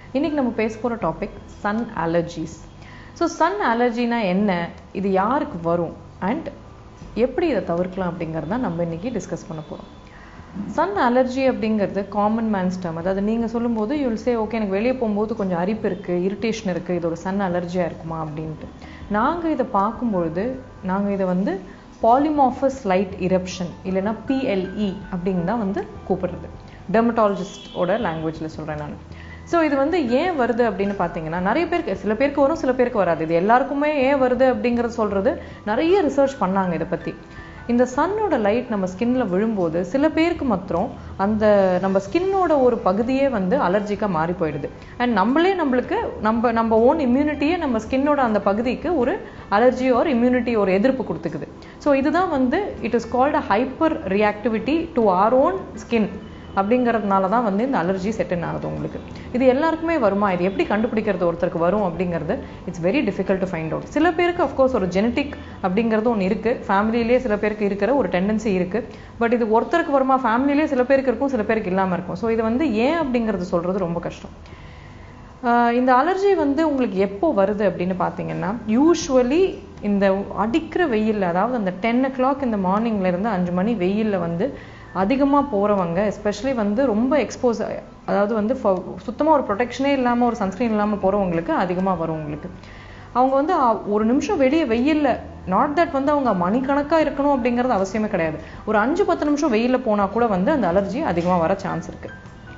இன்னைக்கு நம்ம பேச போகிற topic sun allergies so sun அலர்ஜினா என்ன இது யாருக்கு வரும் அண்ட் எப்படி இதை தவிர்க்கலாம் அப்படிங்கிறத நம்ம இன்னைக்கு டிஸ்கஸ் பண்ண போகிறோம் சன் அலர்ஜி அப்படிங்கிறது காமன் மேன்ஸ் டேம் அதாவது நீங்கள் சொல்லும்போது யூல் சே ஓகே எனக்கு வெளியே போகும்போது கொஞ்சம் அரிப்பு இருக்குது இரிட்டேஷன் இருக்குது இது ஒரு சன் அலர்ஜியாக இருக்குமா அப்படின்ட்டு நாங்கள் இதை பார்க்கும்பொழுது நாங்கள் இதை வந்து பாலிமாஃபஸ் லைட் இரப்ஷன் இல்லைன்னா பிஎல்இ அப்படின்னு தான் வந்து கூப்பிடுறது டெர்மட்டாலஜிஸ்டோட லாங்குவேஜில் சொல்கிறேன் நான் ஸோ இது வந்து ஏன் வருது அப்படின்னு பார்த்தீங்கன்னா நிறைய பேருக்கு சில பேருக்கு வரும் சில பேருக்கு வராது இது எல்லாருக்குமே ஏன் வருது அப்படிங்கிறத சொல்கிறது நிறைய ரிசர்ச் பண்ணாங்க இதை பற்றி இந்த சன்னோட லைட் நம்ம ஸ்கின்ல விழும்போது சில பேருக்கு மாத்திரம் அந்த நம்ம ஸ்கின்னோட ஒரு பகுதியே வந்து அலர்ஜிக்காக மாறி போயிடுது அண்ட் நம்மளே நம்மளுக்கு நம்ம நம்ம ஓன் இம்யூனிட்டியே நம்ம ஸ்கின்னோட அந்த பகுதிக்கு ஒரு அலர்ஜி ஒரு இம்யூனிட்டி ஒரு எதிர்ப்பு கொடுத்துக்குது ஸோ இதுதான் வந்து it is called a hyper reactivity to our own skin அப்படிங்கிறதுனால தான் வந்து இந்த அலர்ஜி செட்டன் ஆகுது உங்களுக்கு இது எல்லாருக்குமே வருமா இது எப்படி கண்டுபிடிக்கிறது ஒருத்தருக்கு வரும் அப்படிங்கிறது it's very difficult to find out சில பேருக்கு அஃப்கோர்ஸ் ஒரு ஜெனட்டிக் அப்படிங்கிறது ஒன்று இருக்குது ஃபேமிலியிலேயே சில பேருக்கு இருக்கிற ஒரு டெண்டன்சி இருக்குது பட் இது ஒருத்தருக்கு வருமா ஃபேமிலியிலே சில பேருக்கு இருக்கும் சில பேருக்கு இல்லாமல் இருக்கும் ஸோ இது வந்து ஏன் அப்படிங்கிறது சொல்கிறது ரொம்ப கஷ்டம் இந்த அலர்ஜி வந்து உங்களுக்கு எப்போ வருது அப்படின்னு பார்த்தீங்கன்னா யூஸ்வலி இந்த அடிக்கிற வெயிலில் அதாவது அந்த டென் ஓ கிளாக் இந்த மார்னிங்லேருந்து அஞ்சு மணி வெயிலில் வந்து அதிகமாக போகிறவங்க எஸ்பெஷலி வந்து ரொம்ப எக்ஸ்போஸ் அதாவது வந்து சுத்தமாக ஒரு ப்ரொடெக்ஷனே இல்லாமல் ஒரு சன்ஸ்க்ரீன் இல்லாமல் போகிறவங்களுக்கு அதிகமாக வரும் உங்களுக்கு அவங்க வந்து ஒரு நிமிஷம் வெளியே வெயிலில் நாட் தட் வந்து அவங்க மணிக்கணக்காக இருக்கணும் அப்படிங்கிறது அவசியமே கிடையாது ஒரு அஞ்சு பத்து நிமிஷம் வெயிலில் போனால் கூட வந்து அந்த அலர்ஜி அதிகமாக வர சான்ஸ் இருக்குது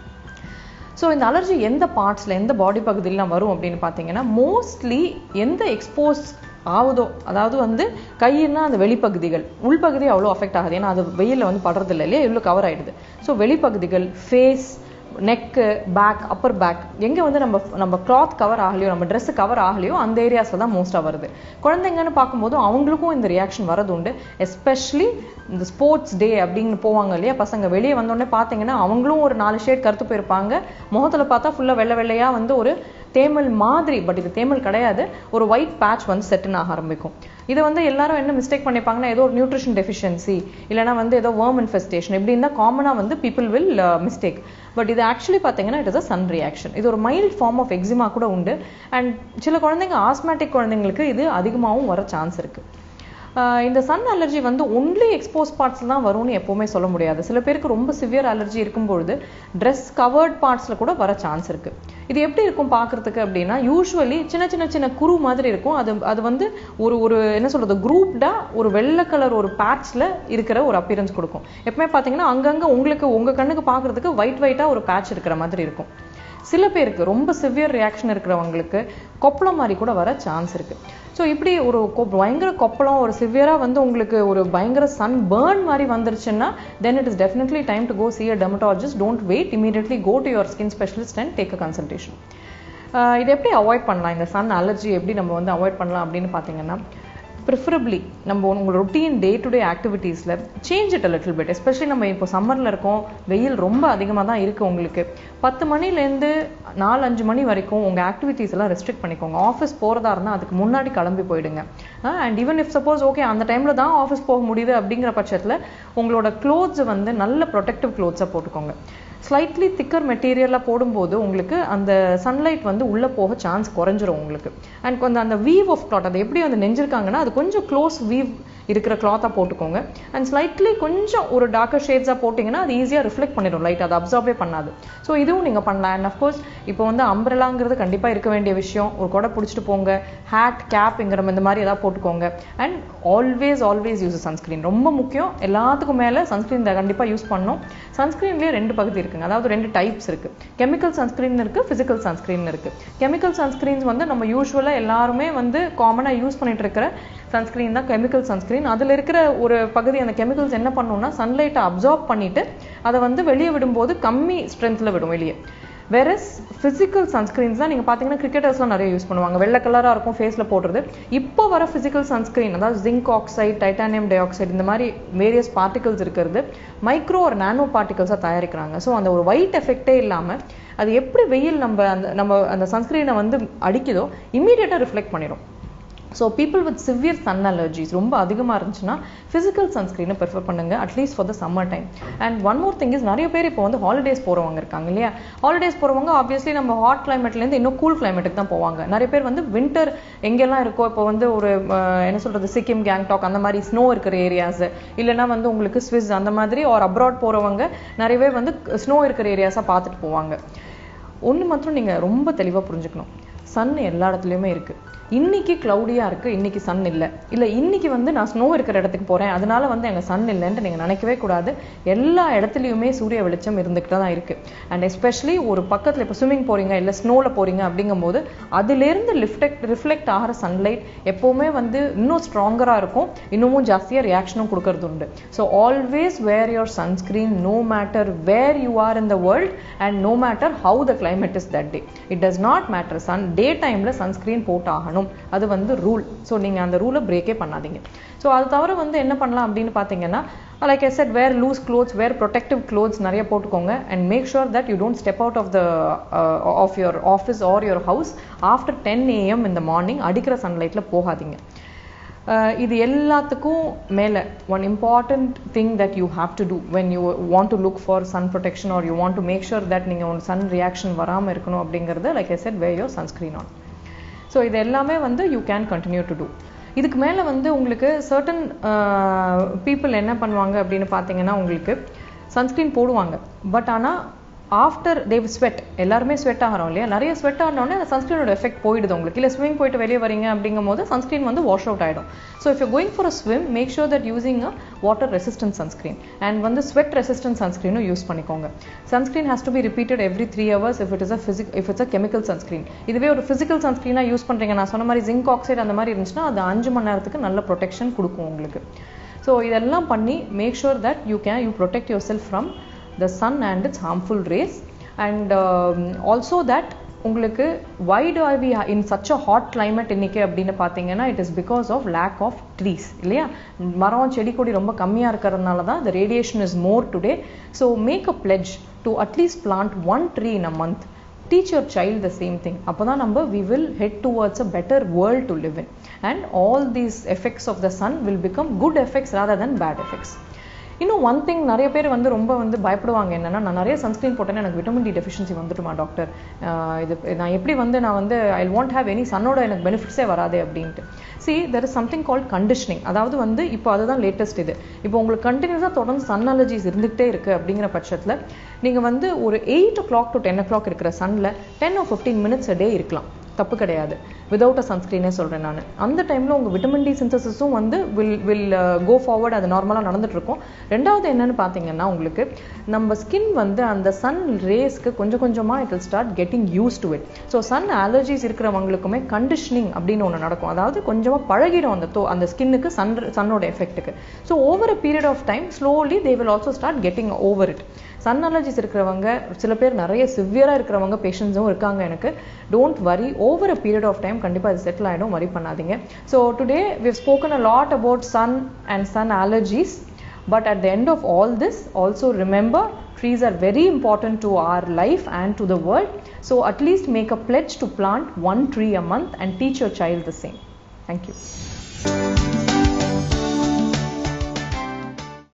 ஸோ இந்த அலர்ஜி எந்த பார்ட்ஸில் எந்த பாடி பகுதியிலாம் வரும் அப்படின்னு பார்த்தீங்கன்னா மோஸ்ட்லி எந்த எக்ஸ்போஸ் ஆகுதோ அதாவது வந்து கையின்னா அந்த வெளிப்பகுதிகள் உள்பகுதி அவ்வளோ அஃபெக்ட் ஆகுது ஏன்னா அது வெயிலில் வந்து படுறதில்ல இல்லையா இவ்வளோ கவர் ஆகிடுது ஸோ வெளிப்பகுதிகள் face neck back upper back எங்கே வந்து நம்ம நம்ம கிளாத் கவர் ஆகலையோ நம்ம ட்ரெஸ் கவர் ஆகலையோ அந்த ஏரியாஸில் தான் மோஸ்ட்டாக வருது குழந்தைங்கன்னு பார்க்கும்போது அவங்களுக்கும் இந்த ரியாக்ஷன் வரது உண்டு எஸ்பெஷலி இந்த ஸ்போர்ட்ஸ் டே அப்படின்னு போவாங்க இல்லையா பசங்க வெளியே வந்தோடனே பார்த்தீங்கன்னா அவங்களும் ஒரு நாலு ஷேட் கருத்து போயிருப்பாங்க முகத்தில் பார்த்தா ஃபுல்லாக வெள்ளை வெள்ளையாக வந்து ஒரு தேமல் மாதிரி பட் இது தேமல் கிடையாது ஒரு ஒயிட் பேட்ச் வந்து செட்டுன்னு ஆக ஆரம்பிக்கும் இதை வந்து எல்லாரும் என்ன மிஸ்டேக் பண்ணிப்பாங்கன்னா ஏதோ ஒரு நியூட்ரிஷன் டெஃபிஷியன்சி இல்லைனா வந்து ஏதோ வேர்ம் இன்ஃபெஸ்டேஷன் இப்படின்னா காமனாக வந்து பீப்புள் வில் மிஸ்டேக் பட் இது ஆக்சுவலி பார்த்தீங்கன்னா it is a sun reaction இது ஒரு மைல்ட் ஃபார்ம் ஆஃப் எக்ஸிமா கூட உண்டு அண்ட் சில குழந்தைங்க ஆஸ்மேட்டிக் குழந்தைங்களுக்கு இது அதிகமாகவும் வர சான்ஸ் இருக்குது இந்த சன் அலர்ஜி வந்து ஒன்லி எக்ஸ்போஸ் பார்ட்ஸில் தான் வரும்னு எப்போவுமே சொல்ல முடியாது சில பேருக்கு ரொம்ப சிவியர் அலர்ஜி இருக்கும்பொழுது ட்ரெஸ் கவர்ட் பார்ட்ஸில் கூட வர சான்ஸ் இருக்குது இது எப்படி இருக்கும் பார்க்குறதுக்கு அப்படின்னா யூஸ்வலி சின்ன சின்ன சின்ன குரு மாதிரி இருக்கும் அது அது வந்து ஒரு ஒரு என்ன சொல்கிறது குரூப்டாக ஒரு வெள்ளை கலர் ஒரு பேட்ச்சில் இருக்கிற ஒரு அப்பியரன்ஸ் கொடுக்கும் எப்பவுமே பார்த்தீங்கன்னா அங்கங்கே உங்களுக்கு உங்கள் கண்ணுக்கு பார்க்குறதுக்கு ஒயிட் ஒயிட்டாக ஒரு பேட்ச் இருக்கிற மாதிரி இருக்கும் சில பேருக்கு ரொம்ப சிவியர் ரியாக்ஷன் இருக்கிறவங்களுக்கு கொப்பளம் மாதிரி கூட வர சான்ஸ் இருக்குது ஸோ இப்படி ஒரு பயங்கர கொப்பளம் ஒரு சிவியராக வந்து உங்களுக்கு ஒரு பயங்கர சன் பேர்ன் மாதிரி வந்துருச்சுன்னா then it is definitely time to go see a dermatologist don't wait immediately go to your skin specialist and take a consultation இதை எப்படி அவாய்ட் பண்ணலாம் இந்த சன் அலர்ஜி எப்படி நம்ம வந்து அவாய்ட் பண்ணலாம் அப்படின்னு பார்த்தீங்கன்னா ப்ரிஃபரபிளி நம்ம உங்களோட ரொட்டீன் டே டு டே ஆக்டிவிட்டீஸில் change it a little bit especially நம்ம இப்போ சம்மரில் இருக்கோம் வெயில் ரொம்ப அதிகமாக தான் இருக்குது உங்களுக்கு பத்து மணிலேருந்து நாலு அஞ்சு மணி வரைக்கும் உங்கள் ஆக்டிவிட்டீஸ் எல்லாம் ரெஸ்ட்ரிக்ட் பண்ணிக்கோங்க ஆஃபீஸ் போகிறதா இருந்தால் அதுக்கு முன்னாடி கிளம்பி போயிடுங்க and even if suppose okay அந்த டைமில் தான் ஆஃபீஸ் போக முடியுது அப்படிங்கிற பட்சத்தில் உங்களோட க்ளோத்ஸை வந்து நல்ல ப்ரொடெக்டிவ் க்ளோத்ஸாக போட்டுக்கோங்க ஸ்லைட்லி திக்கர் மெட்டீரியலாக போடும்போது உங்களுக்கு அந்த சன்லைட் வந்து உள்ளே போக சான்ஸ் குறைஞ்சிரும் உங்களுக்கு அண்ட் கொஞ்சம் அந்த வீவ் ஆஃப் கிளாத் அதை எப்படி வந்து நெஞ்சிருக்காங்கன்னா அது கொஞ்சம் க்ளோஸ் வீவ் இருக்கிற கிளாத்தாக போட்டுக்கோங்க அண்ட் ஸ்லைட்லி கொஞ்சம் ஒரு டார்க்கர் ஷேட்ஸாக போட்டிங்கன்னா அது ஈஸியாக ரிஃப்ளெக்ட் பண்ணிடும் லைட் அதை அப்சார்பே பண்ணாது ஸோ இதுவும் நீங்கள் பண்ணலாம் அண்ட் அஃப்கோர்ஸ் இப்போ வந்து அம்பரலாங்கிறது கண்டிப்பாக இருக்க வேண்டிய விஷயம் ஒரு கொடை பிடிச்சிட்டு போங்க ஹேட் கேப்ங்கிற இந்த மாதிரி ஏதாவது போட்டுக்கோங்க and always always use sunscreen ரொம்ப முக்கியம் எல்லாத்துக்கும் மேலே சன்ஸ்க்ரீன் கண்டிப்பாக யூஸ் பண்ணணும் சன்ஸ்க்ரீன்லேயே ரெண்டு பகுதி இருக்குங்க அதாவது ரெண்டு டைப்ஸ் இருக்குது கெமிக்கல் சன்ஸ்க்ரீன் இருக்குது ஃபிசிக்கல் சன்ஸ்க்ரீன் இருக்குது கெமிக்கல் சன்ஸ்க்ரீன்ஸ் வந்து நம்ம யூஸ்வலாக எல்லாருமே வந்து காமனாக யூஸ் பண்ணிட்டு இருக்கிற சன்ஸ்க்ரீன் தான் கெமிக்கல் சன்ஸ்க்ரீன் அதில் இருக்கிற ஒரு பகுதி அந்த கெமிக்கல்ஸ் என்ன பண்ணுன்னா சன்லைட்டை அப்சார்ப் பண்ணிட்டு அதை வந்து வெளியே விடும்போது கம்மி ஸ்ட்ரென்த்தில் விடும் வெளியே வெரஸ் ஃபிசிக்கல் சன்ஸ்க்ரீன்ஸ் தான் நீங்கள் பார்த்தீங்கன்னா கிரிக்கெட்டர்ஸ்லாம் நிறைய யூஸ் பண்ணுவாங்க வெள்ளை கலராக இருக்கும் ஃபேஸில் போடுறது இப்போ வர ஃபிசிக்கல் சன்ஸ்க்ரீன் அதாவது zinc oxide titanium dioxide இந்த மாதிரி வேரியஸ் பார்ட்டிகல்ஸ் இருக்கிறது மைக்ரோ ஒரு நானோ பார்ட்டிகல்ஸாக தயாரிக்கிறாங்க ஸோ அந்த ஒரு ஒயிட் எஃபெக்டே இல்லாமல் அது எப்படி வெயில் நம்ம அந்த நம்ம அந்த சன்ஸ்க்ரீனை வந்து அடிக்குதோ இம்மீடியட்டாக ரிஃப்ளெக்ட் பண்ணிடும் so people with severe sun allergies ரொம்ப அதிகமாக இருந்துச்சுன்னா ஃபிசிக்கல் சன்ஸ்க்ரீனை ப்ரிஃபர் பண்ணுங்க at least for the summer time and one more thing is நிறைய பேர் இப்போ வந்து ஹாலிடேஸ் போகிறவங்க இருக்காங்க இல்லையா ஹாலிடேஸ் போகிறவங்க ஆப்வியஸ்லி நம்ம ஹாட் கிளைமேட்லேருந்து இன்னும் கூல் கிளைமேட்டுக்கு தான் போவாங்க நிறைய பேர் வந்து வின்டர் எங்கெல்லாம் இருக்கோ இப்போ வந்து ஒரு அஹ், என்ன சொல்கிறது சிக்கிம் கேங்டாக் அந்த மாதிரி ஸ்னோ இருக்கிற ஏரியாஸ் இல்லைன்னா வந்து உங்களுக்கு ஸ்விஸ் அந்த மாதிரி ஒரு அப்ராட் போகிறவங்க நிறையவே வந்து ஸ்னோ இருக்கிற ஏரியாஸாக பார்த்துட்டு போவாங்க ஒன்று மாத்திரம் நீங்கள் ரொம்ப தெளிவாக புரிஞ்சுக்கணும் சன் எல்லா இடத்துலையுமே இருக்குது இன்னைக்கு க்ளவுடியாக இருக்குது இன்னைக்கு சன் இல்லை இல்லை இன்னைக்கு வந்து நான் ஸ்னோ இருக்கிற இடத்துக்கு போகிறேன் அதனால வந்து எங்கள் சன் இல்லைன்ட்டு நீங்கள் நினைக்கவே கூடாது எல்லா இடத்துலையுமே சூரிய வெளிச்சம் இருந்துக்கிட்டு தான் இருக்குது அண்ட் எஸ்பெஷலி ஒரு பக்கத்தில் இப்போ ஸ்விம்மிங் போகிறீங்க இல்லை ஸ்னோவில் போகிறீங்க அப்படிங்கும்போது அதுலேருந்து லிஃப்டெக்ட் ரிஃப்ளெக்ட் ஆகிற சன்லைட் எப்போவுமே வந்து இன்னும் ஸ்ட்ராங்கராக இருக்கும் இன்னமும் ஜாஸ்தியாக ரியாக்ஷனும் கொடுக்கறது உண்டு so always wear your sunscreen no matter where you are in the world and no matter how the climate is that day it does not matter sun day டைமில் சன்ஸ்க்ரீன் போட்டு ஆகணும் அது வந்து ரூல் ஸோ நீங்கள் அந்த ரூலை பிரேக்கே பண்ணாதீங்க so அது தவிர வந்து என்ன பண்ணலாம் அப்படின்னு பார்த்தீங்கன்னா like I said wear loose clothes wear protective clothes நிறைய போட்டுக்கோங்க and make sure that you don't step out of the of your office or your house after ten AM இந்த மார்னிங் அடிக்கிற சன்லைட்டில் போகாதீங்க Uh, இது எல்லாத்துக்கும் மேலே one important thing that you have to do when you want to look for sun protection or you want to make sure that நீங்கள் உங்கள் sun reaction வராமல் இருக்கணும் அப்படிங்கிறது like I said wear your sunscreen on so இது எல்லாமே வந்து you can continue to do இதுக்கு மேலே வந்து உங்களுக்கு சர்டன் பீப்புள் என்ன பண்ணுவாங்க அப்படின்னு பார்த்தீங்கன்னா உங்களுக்கு சன்ஸ்க்ரீன் போடுவாங்க பட் ஆனால் ஆஃப்டர் தேவ் ஸ்வெட் எல்லாருமே ஸ்வெட் ஆகிறோம் இல்லையா நிறைய ஸ்வெட் ஆனோடனே அந்த சன்ஸ்க்ரீனோட எஃபெக்ட் போயிடுது உங்களுக்கு இல்லை ஸ்விமிங் போயிட்டு வெளியே வரீங்க அப்படிங்கும் போது சன்ஸ்க்ரீன் வந்து வாஷ் அவுட் ஆகிடும் so if you going for a swim make sure that using a water resistant sunscreen and வந்து ஸ்வெட் ரெசிஸ்டன்ட் சன்ஸ்க்ரீனும் யூஸ் பண்ணிக்கோங்க sunscreen has to be repeated every three hours if it is a physic if it's a chemical sunscreen இதுவே ஒரு physical சன்ஸ்க்ரீனாக use பண்ணுறீங்க நான் சொன்ன மாதிரி zinc oxide அந்த மாதிரி இருந்துச்சுன்னா அது அஞ்சு மணி நேரத்துக்கு நல்ல ப்ரொடெக்ஷன் கொடுக்கும் உங்களுக்கு ஸோ இதெல்லாம் பண்ணி make sure that you can you protect yourself from the sun and its harmful rays and also that உங்களுக்கு why do I we in such a hot climate இன்னைக்கு அப்படின்னு பார்த்தீங்கன்னா it is because of lack of trees இல்லையா மரம் செடி கொடி ரொம்ப கம்மியாக இருக்கிறதுனால தான் the radiation is more today so make a pledge to at least plant one tree in a month teach your child the same thing அப்போ தான் நம்ம we will head towards a better world to live in and all these effects of the sun will become good effects rather than bad effects இன்னும் one thing நிறைய பேர் வந்து ரொம்ப வந்து பயப்படுவாங்க என்னன்னா நான் நிறைய சன்ஸ்க்ரீன் போட்டேன்னா எனக்கு விட்டமின் டி டெஃபிஷியன்சி வந்துட்டுமா டாக்டர் இது நான் எப்படி வந்து நான் வந்து ஐ வாண்ட் ஹேவ் எனி சன்னோட எனக்கு பெனிஃபிட்ஸே வராது அப்படின்ட்டு see there is something called conditioning அதாவது வந்து இப்போ அதுதான் லேட்டஸ்ட் இது இப்போ உங்களுக்கு கண்டினியூஸாக தொடர்ந்து சன் அலர்ஜிஸ் இருந்துகிட்டே இருக்குது அப்படிங்கிற பட்சத்தில் நீங்கள் வந்து ஒரு eight o'clock to ten o'clock இருக்கிற சன்னில் ten or fifteen minutes day இருக்கலாம் தப்பு கிடையாது விதவுட் அ சன்ஸ்க்ரீனே சொல்கிறேன் நான் அந்த டைமில் உங்கள் விட்டமின் டி சிந்தசிஸும் வந்து வில் வில் கோ ஃபார்வர்ட் அது நார்மலாக நடந்துட்டு இருக்கும் ரெண்டாவது என்னன்னு பார்த்தீங்கன்னா உங்களுக்கு நம்ம ஸ்கின் வந்து அந்த சன் ரேஸ்க்கு கொஞ்சம் கொஞ்சமாக it will start getting used to it so sun allergies இருக்கிறவங்களுக்குமே கண்டிஷனிங் அப்படின்னு ஒன்று நடக்கும் அதாவது கொஞ்சமாக பழகிடும் அந்த தோ அந்த ஸ்கின்னுக்கு சன் சன்னோட எஃபெக்ட்டுக்கு so over a period of time slowly they will also start getting over it sun allergies இருக்கிறவங்க சில பேர் நிறைய சிவியராக இருக்கிறவங்க பேஷண்ட்ஸும் இருக்காங்க எனக்கு don't worry over a period of time கண்டிப்பாக அது செட்டில் ஆகிடும் வரி பண்ணாதீங்க so today we've spoken a lot about sun and sun allergies but at the end of all this also remember trees are very important to our life and to the world so at least make a pledge to plant one tree a month and teach your child the same thank you